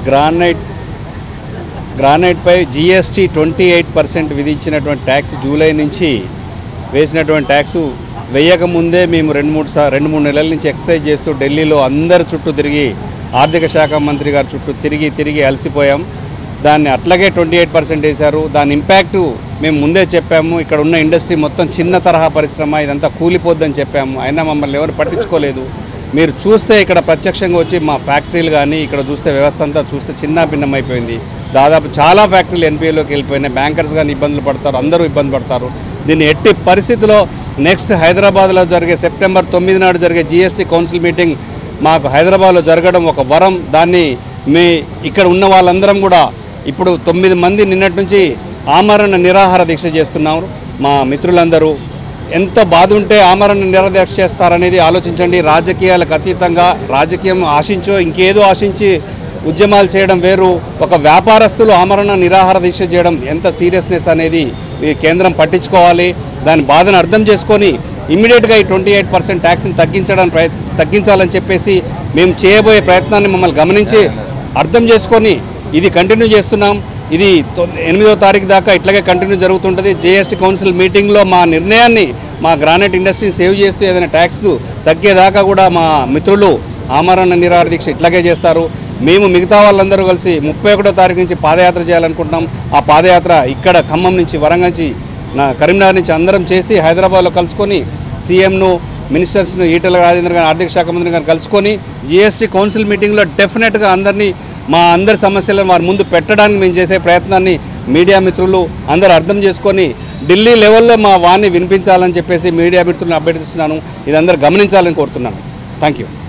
granite గ్రానైట్పై GST twenty eight percent విధించినటువంటి tax July నుంచి వేసినటువంటి ట్యాక్స్ వేయక ముందే మేము రెండు మూడు సా రెండు మూడు నెలల నుంచి ఎక్సర్సైజ్ చేస్తూ ఢిల్లీలో అందరి చుట్టూ తిరిగి ఆర్థిక శాఖ మంత్రి గారి చుట్టూ తిరిగి తిరిగి అలసిపోయాం దాన్ని అట్లాగే ట్వంటీ ఎయిట్ పర్సెంట్ వేశారు దాని ఇంపాక్ట్ మేము ముందే చెప్పాము ఇక్కడ ఉన్న ఇండస్ట్రీ మొత్తం చిన్న తరహా పరిశ్రమ ఇదంతా కూలిపోద్దని చెప్పాము అయినా మమ్మల్ని ఎవరు పట్టించుకోలేదు మీరు చూస్తే ఇక్కడ ప్రత్యక్షంగా వచ్చి మా ఫ్యాక్టరీలు కానీ ఇక్కడ చూస్తే వ్యవస్థ అంతా చూస్తే చిన్న భిన్నం అయిపోయింది దాదాపు చాలా ఫ్యాక్టరీలు ఎన్పిఏలోకి వెళ్ళిపోయినాయి బ్యాంకర్స్ కానీ ఇబ్బందులు పడతారు అందరూ ఇబ్బంది పడతారు దీన్ని ఎట్టి పరిస్థితిలో నెక్స్ట్ హైదరాబాద్లో జరిగే సెప్టెంబర్ తొమ్మిది నాడు జరిగే జిఎస్టీ కౌన్సిల్ మీటింగ్ మాకు హైదరాబాద్లో జరగడం ఒక వరం దాన్ని మీ ఇక్కడ ఉన్న వాళ్ళందరం కూడా ఇప్పుడు తొమ్మిది మంది నిన్నటి నుంచి ఆమరణ నిరాహార దీక్ష చేస్తున్నారు మా మిత్రులందరూ ఎంత బాధ ఉంటే ఆమరణ నిరాదీక్ష చేస్తారనేది ఆలోచించండి రాజకీయాలకు అతీతంగా రాజకీయం ఆశించో ఇంకేదో ఆశించి ఉద్యమాలు చేయడం వేరు ఒక వ్యాపారస్తులు ఆమరణ నిరాహార దీక్ష చేయడం ఎంత సీరియస్నెస్ అనేది ఈ కేంద్రం పట్టించుకోవాలి దాని బాధను అర్థం చేసుకొని ఇమ్మీడియట్గా ఈ ట్వంటీ ఎయిట్ పర్సెంట్ ట్యాక్స్ని తగ్గించడానికి ప్రయత్ తగ్గించాలని చెప్పేసి మేము చేయబోయే ప్రయత్నాన్ని మమ్మల్ని గమనించి అర్థం చేసుకొని ఇది కంటిన్యూ చేస్తున్నాం ఇది తొ- ఎనిమిదో తారీఖు దాకా ఇట్లాగే కంటిన్యూ జరుగుతుంటుంది జేఎస్టీ కౌన్సిల్ మీటింగ్లో మా నిర్ణయాన్ని మా గ్రానైట్ ఇండస్ట్రీ సేవ్ చేస్తూ ఏదైనా ట్యాక్స్ తగ్గేదాకా కూడా మా మిత్రులు ఆమరణ నిరాహార దీక్ష ఇట్లాగే చేస్తారు మేము మిగతా వాళ్ళందరూ కలిసి ముప్పై ఒకటో తారీఖు నుంచి పాదయాత్ర చేయాలనుకుంటున్నాం ఆ పాదయాత్ర ఇక్కడ ఖమ్మం నుంచి వరంగల్ నుంచి నా కరీంనగర్ నుంచి అందరం చేసి హైదరాబాద్లో కలుసుకొని సీఎంను మినిస్టర్స్ను ఈటల రాజేంద్ర గారు ఆర్థిక శాఖ మంత్రి గారు కలుసుకొని జిఎస్టీ కౌన్సిల్ మీటింగ్లో డెఫినెట్గా అందరినీ మా అందరి సమస్యలను వారి ముందు పెట్టడానికి మేము చేసే ప్రయత్నాన్ని మీడియా మిత్రులు అందరూ అర్థం చేసుకొని ఢిల్లీ లెవెల్లో మా వాణ్ణి వినిపించాలని చెప్పేసి మీడియా మిత్రులను అభ్యర్థిస్తున్నాను ఇది అందరూ గమనించాలని కోరుతున్నాను థ్యాంక్ యూ